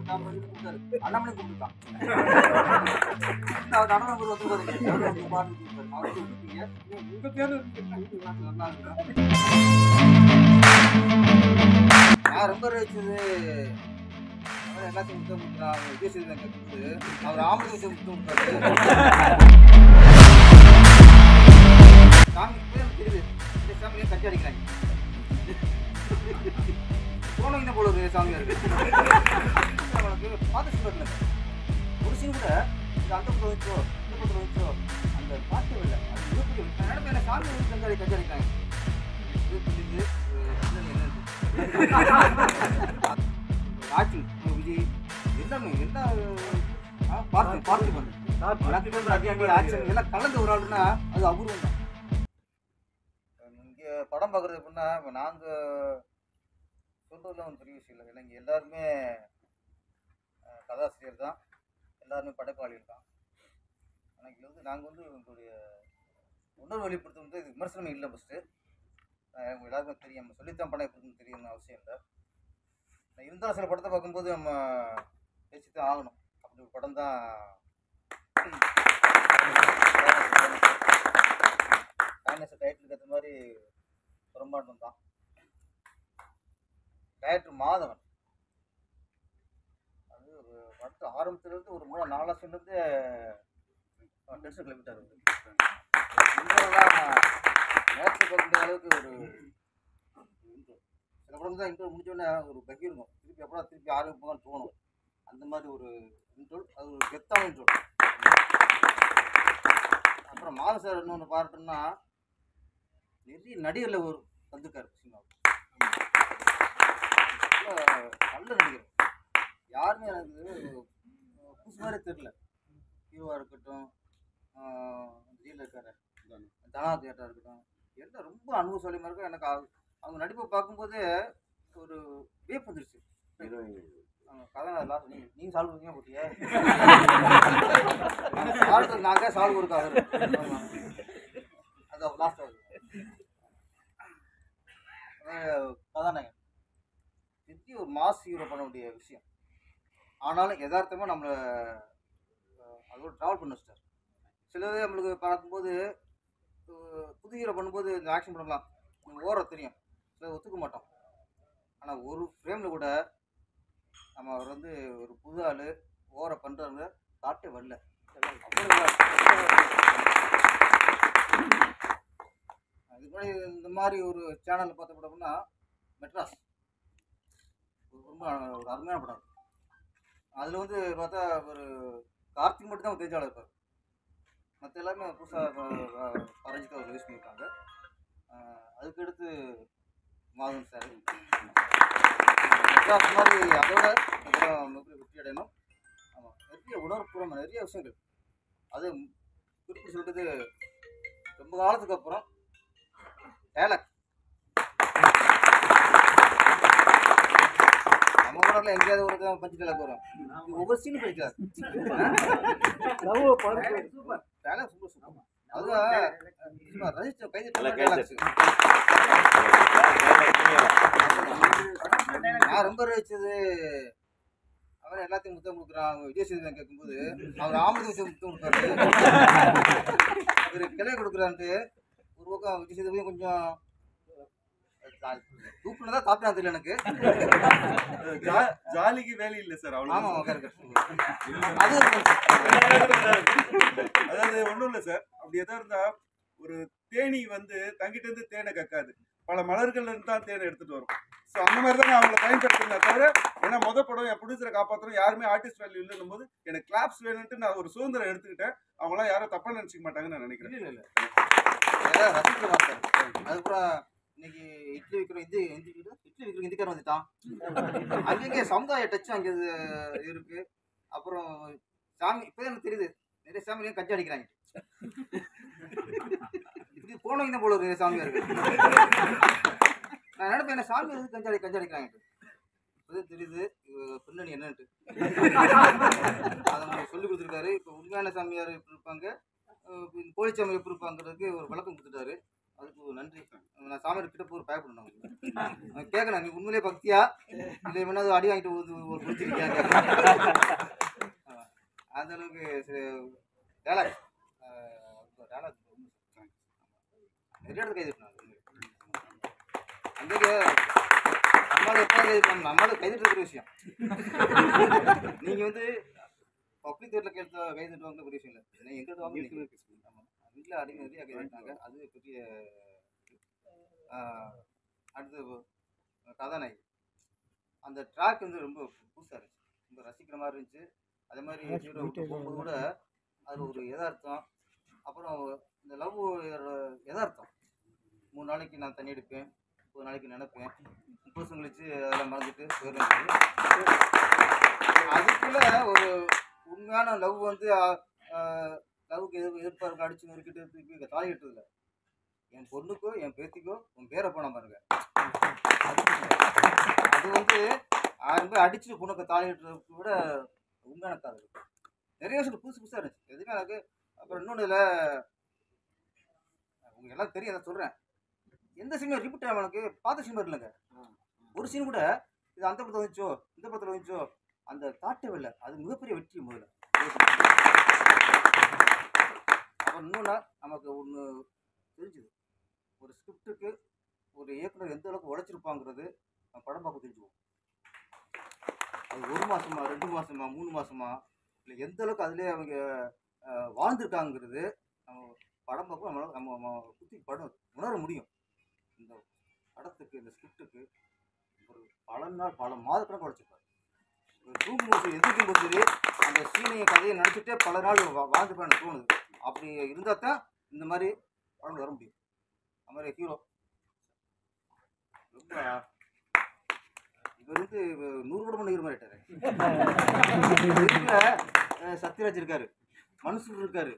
சாமி கூப்பிட்டாரு அண்ணாமலை கூப்பிட்டான் அவர் அண்ணாமலை ஒரு வந்து பாருங்க அவர் வந்து பாட்டு கூப்பிட்டாரு அவர் கூப்பிட்டீங்க உங்க பேரு நல்லா இருக்கு நான் ரொம்ப வச்சது அவர் எல்லாத்தையும் முத்தம் கொடுக்குறான் விஜய் சேதுபதி கேட்கும்போது அவர் ஆம்பளை விஷயம் முத்தம் கொடுத்தாரு சாமி பேர் தெரியுது இந்த சாமியை கட்டி அடிக்கிறாங்க போனவங்க போல ஒரு சாமியா இருக்கு அவனுக்கு பார்த்து சொல்லல ஒரு சீன் கூட இந்த அந்த பக்கம் வச்சோ இந்த பக்கம் வச்சோ அந்த பாட்டு இல்லை அது எப்படி நான் நினைப்பேன் என்ன சாமி வந்து கஞ்சாடி கஞ்சி அடிக்கிறாங்க இது புரியுது ஆக்டிங் விஜய் எல்லாமே எல்லா ஆ, பார்த்து பார்த்து பண்ணு எல்லாத்துக்கும் அடி அடி ஆக்ஷன் எல்லாம் கலந்து ஒரு ஆளுன்னா அது அபூர்வம் தான் இங்கே படம் பார்க்குறது எப்படின்னா இப்போ நாங்கள் சொல்கிறதுல ஒரு பெரிய விஷயம் இல்லை ஏன்னா இங்கே எல்லாருமே அஹ், கதாசிரியர் தான் எல்லாருமே படைப்பாளிகள் தான் ஆனால் இங்கே வந்து நாங்கள் வந்து எங்களுடைய உணர்வு வெளிப்படுத்தும் வந்து இது விமர்சனம் இல்லை ஃபஸ்ட்டு எல்லாருமே தெரியும் நம்ம சொல்லித்தான் படம் எப்படி இருக்குன்னு தெரியும்னு அவசியம் இல்லை நான் இருந்தாலும் சில படத்தை பார்க்கும்போது நம்ம பேசி தான் ஆகணும் அப்படி ஒரு படம் தான் ஃபைனஸ் டைட்டிலுக்கு ஏற்ற மாதிரி பிரம்மாண்டம் தான் டைரக்டர் மாதவன் அது ஒரு படத்து ஆரம்பத்துலேருந்து ஒரு மூணு நாலு வருஷத்துலேருந்து டென்ஷன் கிளம்பிட்டார் இன்ட்ரோலாம் நேற்று பார்க்க அளவுக்கு ஒரு intro. சில படம் தான் இன்ட்ரோ முடிஞ்சோடனே ஒரு பக்கி இருக்கும் திருப்பி எப்படா திருப்பி ஆரம்பிப்பான்னு தோணும் அந்த மாதிரி ஒரு இன்ட்ரோ அது ஒரு கெத்தான இன்ட்ரோ அப்புறம் மாத சார் இன்னொன்று பாராட்டுன்னா நிறைய நடிகரில் ஒரு வந்திருக்காரு சினிமாவுக்கு நல்ல நடிகர் யாருமே எனக்கு புதுசு மாதிரி தெரில ஹீரோவாக இருக்கட்டும் ஜெயிலில் இருக்காரு தனா தேட்டராக இருக்கட்டும் எல்லாம் ரொம்ப அனுபவசாலியமாக இருக்கும் எனக்கு அவ- அவங்க நடிப்பை பார்க்கும்போதே ஒரு வியப்பு வந்துருச்சு அவங்க கதை லாஸ்ட் நீ நீங்கள் சால்வ் பண்ணீங்க போட்டியே சால்வ் நாங்கள் சால்வ் கொடுக்க அவர் அது லாஸ்ட் ஆகுது அஹ் கதாநாயகன் திருப்பி ஒரு மாஸ் ஹீரோ பண்ண வேண்டிய விஷயம் ஆனாலும் யதார்த்தமாக நம்மளை அஹ், அதோட ட்ராவல் பண்ண வச்சிட்டார் சிலது நம்மளுக்கு பார்க்கும்போது அஹ், புது ஹீரோ பண்ணும்போது இந்த ஆக்ஷன் பண்ணலாம் நம்ம ஓர தெரியும் சிலது ஒத்துக்க மாட்டோம் ஆனால் ஒரு ஃப்ரேமில் கூட நம்ம அவர் வந்து ஒரு புது ஆள் ஓர பண்ணுறாங்க காட்டே வரல அவ்வளோ இதுக்கு முன்னாடி இந்த மாதிரி ஒரு சேனலில் பார்த்த படம்னா மெட்ராஸ் ஒரு ரொம்ப ஒரு அருமையான படம் அதில் வந்து பார்த்தா ஒரு கார்த்திக் மட்டும் தான் தெரிஞ்சாளர் இருப்பார் மற்ற எல்லாமே புதுசாக பரஞ்சித்து அவர் ரிலீஸ் பண்ணியிருக்காங்க அஹ் அதுக்கு அடுத்து மாதவன் சார் மெட்ராஸ் மாதிரி அதோட அப்புறம் மிகப்பெரிய வெற்றி அடையணும் ஆமாம் நிறைய உணர்வுபூர்வமாக நிறைய விஷயங்கள் அது குறிப்பிட்டு சொல்லிட்டு ரொம்ப காலத்துக்கு அப்புறம் டேலக் நம்ம ஊரில் எங்கேயாவது ஒரு தான் பஞ்சு டேலக் வரும் இது ஒவ்வொரு சீனும் படிக்கிறார் சூப்பர் டேலக் சூப்பர் சூப்பர் அதுவும் சும்மா ரசிச்ச கைது நல்லா டேலக்ஸ் நான் ரொம்ப ரசிச்சது அவர் எல்லாத்தையும் முத்தம் கொடுக்குறான் விஜய் சேதுபதி கேட்கும்போது அவர் ஆம்பளை விஷயம் முத்தம் கொடுத்தாரு இவர் கிளை கொடுக்குறான்ட்டு ஒரு பக்கம் விஜய் சேதுபதி கொஞ்சம் தூக்குனதா தாப்பினா தெரியல எனக்கு ஜா- ஜாலிக்கு வேலை இல்லை சார் ஆமா அவ்வளோ கரெக்ட் அது ஒரு அதாவது ஒன்றும் இல்லை சார் அப்படி எதா இருந்தா ஒரு தேனி வந்து தங்கிட்ட இருந்து தேனை கக்காது பல மலர்கள்ல இருந்து தான் தேனை எடுத்துட்டு வரும் ஸோ அந்த மாதிரி தான் நான் அவங்கள பயன்படுத்தினேன் தவிர ஏன்னா முத படம் என் ப்ரொடியூசரை காப்பாற்றணும் யாருமே ஆர்டிஸ்ட் வேல்யூ இல்லைன்னும் போது எனக்கு கிளாப்ஸ் வேணும்ட்டு நான் ஒரு சுதந்திரம் எடுத்துக்கிட்டேன் அவங்களாம் யாரும் தப்பா நினைச்சுக்க மாட்டாங்கன்னு நான் நினைக்கிறேன் இல்ல இல்ல அதான் ரசிக்கிற மாட்டேன் அதுக்கப்புறம் இன்னைக்கு இட்லி விற்கிற இந்தி இந்தி இட்லி விற்கிற இந்திக்காரன் வந்துட்டான் அங்கங்கே சமுதாய டச் அங்கே இது இருக்கு அப்புறம் சாமி இப்போ எனக்கு தெரியுது நிறைய சாமியும் கஞ்சி அடிக்கிறாங்க இப்படி போனவங்க தான் போல ஒரு நிறைய சாமியா இருக்கு நான் நினைப்பேன் என்ன சாமி வந்து கஞ்சி அடி கஞ்சி அடிக்கிறாங்க இப்போதான் தெரியுது இவ பின்னணி என்னன்ட்டு அதை நமக்கு சொல்லி கொடுத்துருக்காரு இப்போ உண்மையான சாமியார் எப்படி இருப்பாங்க அஹ் போலி சாமி எப்படி இருப்பாங்கிறதுக்கு ஒரு விளக்கம் கொடுத்துட்டாரு அதுக்கு ஒரு நன்றி நான் சாமி கிட்ட போய் பயப்படணும் அவங்களுக்கு. கேட்கணும் நீ உண்மையிலே பக்தியா இல்லை வேணாவது அடி வாங்கிட்டு ஒரு ஒரு பிடிச்சிருக்கியா அந்த அளவுக்கு டேலாக் டேலாக் நிறைய இடத்துல கைது பண்ணாங்க அந்த நம்மளால எப்போ கைது பண்ண நம்மளால கைது இருக்கிற விஷயம் நீங்க வந்து பப்ளிக் தேர்ல கேட்டு கைது வாங்கின பெரிய விஷயம் இல்லை ஏன்னா எங்கிட்ட வாங்க ஆமா வீட்டில் அடிக்க நிறைய கைது பண்ணாங்க அது பெரிய ஆஹ், அடுத்து அஹ், கதாநாயகி அந்த ட்ராக் வந்து ரொம்ப புதுசாக இருந்துச்சு ரொம்ப ரசிக்கிற மாதிரி இருந்துச்சு அதே மாதிரி ஹீரோ போகும்போது கூட அது ஒரு யதார்த்தம் அப்புறம் இந்த லவ் யதார்த்தம் மூணு நாளைக்கு நான் தண்ணி எடுப்பேன் ஒரு நாளைக்கு நினைப்பேன் முப்பது வருஷம் கழிச்சு அதெல்லாம் மறந்துட்டு போயிடுறேன் அதுக்குள்ள ஒரு உண்மையான லவ் வந்து லவ்வுக்கு எதிர்ப்பு எதிர்ப்பாருக்கு அடிச்சு நொறுக்கிட்டு தூக்கி தாலி கட்டுறதில்ல என் பொண்ணுக்கோ என் பேத்திக்கோ உன் பேரை போன பாருங்க அது வந்து ஆயிரம் பேர் அடிச்சு பொண்ணுக்கு தாலி கட்டுறதுக்கு விட உண்மையான காதல் நிறைய விஷயம் புதுசு புதுசாக இருந்துச்சு எதுவுமே எனக்கு அப்புறம் இன்னொன்று இதில் உங்களுக்கு எல்லாம் தெரியும் நான் சொல்கிறேன் எந்த சினிமா ரிப்பீட் ஆகும் எனக்கு பார்த்த சினிமா இல்லைங்க ஒரு சீன் கூட இது அந்த படத்தில் வந்துச்சோ இந்த படத்தில் வந்துச்சோ அந்த தாட்டே இல்லை அது மிகப்பெரிய வெற்றி முதல்ல அப்புறம் இன்னொன்று நமக்கு ஒன்று தெரிஞ்சுது ஒரு ஸ்கிரிப்டுக்கு ஒரு இயக்குனர் எந்த அளவுக்கு உழைச்சிருப்பாங்கிறது நம்ம படம் பார்க்க தெரிஞ்சுக்குவோம் அது ஒரு மாசமா ரெண்டு மாசமா மூணு மாசமா இல்லை எந்த அளவுக்கு அதுலேயே அவங்க அஹ், வாழ்ந்திருக்காங்கிறது நம்ம படம் பார்க்க நம்மளால நம்ம நம்ம குத்தி படம் உணர முடியும் இந்த படத்துக்கு இந்த ஸ்கிரிப்டுக்கு ஒரு பல நாள் பல மாதக்கணக்கு உழைச்சிருப்பாரு ஒரு தூங்கும்போது எதிர்க்கும் சரி அந்த சீனைய கதையை நினச்சிட்டே பல நாள் வா- வாழ்ந்துருப்பான்னு எனக்கு தோணுது அப்படி இருந்தால் தான் இந்த மாதிரி படம் வர முடியும் அந்த மாதிரி ஹீரோ ரொம்ப இவர் வந்து நூறு படம் பண்ண ஹீரோ மாதிரி ஆயிட்டாரு. இதுல, அஹ், சத்யராஜ் இருக்காரு மனுஷன் இருக்காரு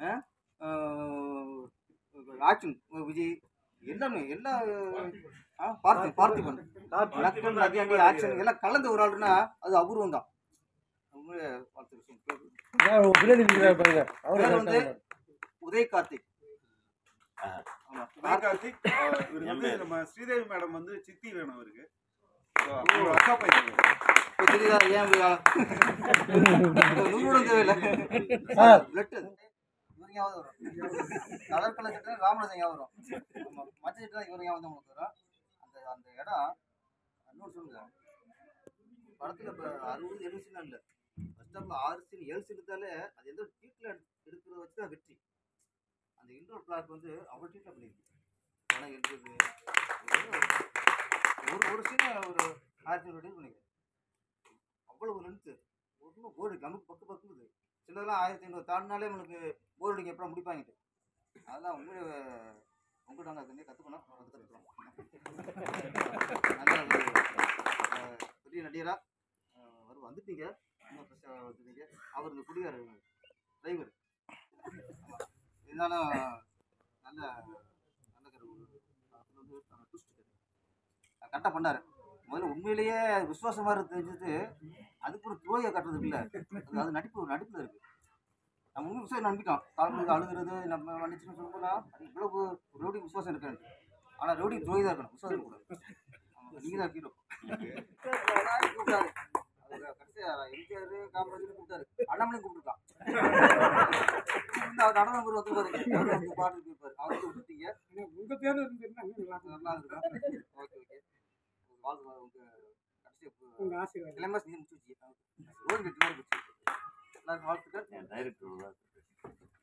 ஆக்ஷன் விஜய் எல்லாமே எல்லா ஆ, பார்த்தி பார்த்திபன் வணக்கம் ரஜினி ஆக்ஷன் எல்லாம் கலந்த ஒரு ஆளுன்னா அது அபூர்வம் தான் உண்மையிலே பார்த்த விஷயம் பின்னாடி நிற்கிறாரு பாருங்க அவரு பேர் வந்து correct ஆ உதய் கார்த்திக் ஆமா நான் கார்த்திக் அஹ், இவருக்கு வந்து நம்ம ஸ்ரீதேவி மேடம் வந்து சித்தி வேணும் அவருக்கு So, அவங்க அக்கா பையன் இப்ப தெரியுதா ஏன் இப்படி ஆள- நூறுடன் தேவையில்லை சார். பிளட் இவர் ஞாபகம் வரும் கலர் கலர் சட்டை ராமராஜன் ஞாபகம் வரும் ஆமா, மச்ச சட்டை இவர் ஞாபகம் தான் உங்களுக்கு வரும் அந்த அந்த இடம் இன்னொரு சொல்லுங்க படத்துல இப்போ அறுபது எழுபது சீன் இல்லை ஃபர்ஸ்ட் ஆஃப்ல ஆறு சீன் ஏழு சீன் இருந்தாலே அது எந்த டீட்டில் எடுக்கிறத வச்சு தான் வெற்றி அந்த இன்டோர் பிளாக் வந்து அவ்வளோ டீட்டில் பண்ணியிருக்கு படம் எடுத்தது ஒரு ஒரு சீனை ஒரு ஆயிரத்தி ஐநூறு டீல் பண்ணிக்கிறேன் அவ்வளவு லென்த்து ஒன்றும் போர் அடிக்கும் நமக்கு பக்கு பக்குது சிலதெல்லாம் ஆயிரத்தி ஐநூறு தாண்டினாலே நம்மளுக்கு போர் அடிக்க எப்பறம் முடிப்பாங்கிட்டு அதெல்லாம் உண்மையிலே உங்கள்கிட்ட நாங்கள் தண்ணியை கற்றுக்கணும் கற்றுக்கலாம் நல்ல ஒரு அஹ், பெரிய நடிகராக வரும் வந்துட்டீங்க இன்னும் ஃப்ரெஷ்ஷாக வந்துட்டீங்க அவர் இந்த குடிகார டிரைவர் இருந்தாலும் நல்ல நல்ல கரு அதில் வந்து ட்விஸ்ட் கரெக்டாக பண்ணார் முதல்ல உண்மையிலேயே விசுவாசமாக இருக்கு தெரிஞ்சது அதுக்கு ஒரு துரோயை கட்டுறதுக்கு இல்லை அது அது நடிப்பு நடிப்பில் இருக்கு நம்ம உண்மை விசுவாசம் நம்பிட்டோம் காலங்களுக்கு அழுகிறது நம்ம மன்னிச்சுன்னு சொல்லணும்னா அது இவ்வளவு ரவுடி விசுவாசம் இருக்காது ஆனால் ரவுடி துரோகி தான் இருக்கணும் விசுவாசம் இருக்கக்கூடாது ஆமாம் நீங்கள் தான் ஹீரோ கூப்பிட்டாரு அது கடைசியாக எம்ஜிஆர் காமராஜர் கூப்பிட்டாரு அண்ணாமலையும் கூப்பிட்டுருக்கான் அவர் நடனம் குரு வந்து பாருங்க அவர் வந்து பாட்டு போயிருப்பாரு அவர் வந்து விட்டுட்டீங்க உங்க பேர் இருந்திருந்தா இன்னும் நல்லா இருக்கும். நல்லா இருக்கும் ஓகே ஓகே வாழ்க்கை உங்க கடைசி உங்க ஆசீர்வாதம் கிளைமாஸ் நீ முடிச்சு வச்சு ரோடு கட்டி மாதிரி போச்சு எல்லாருக்கும் வாழ்த்துக்கள் டைரக்டர்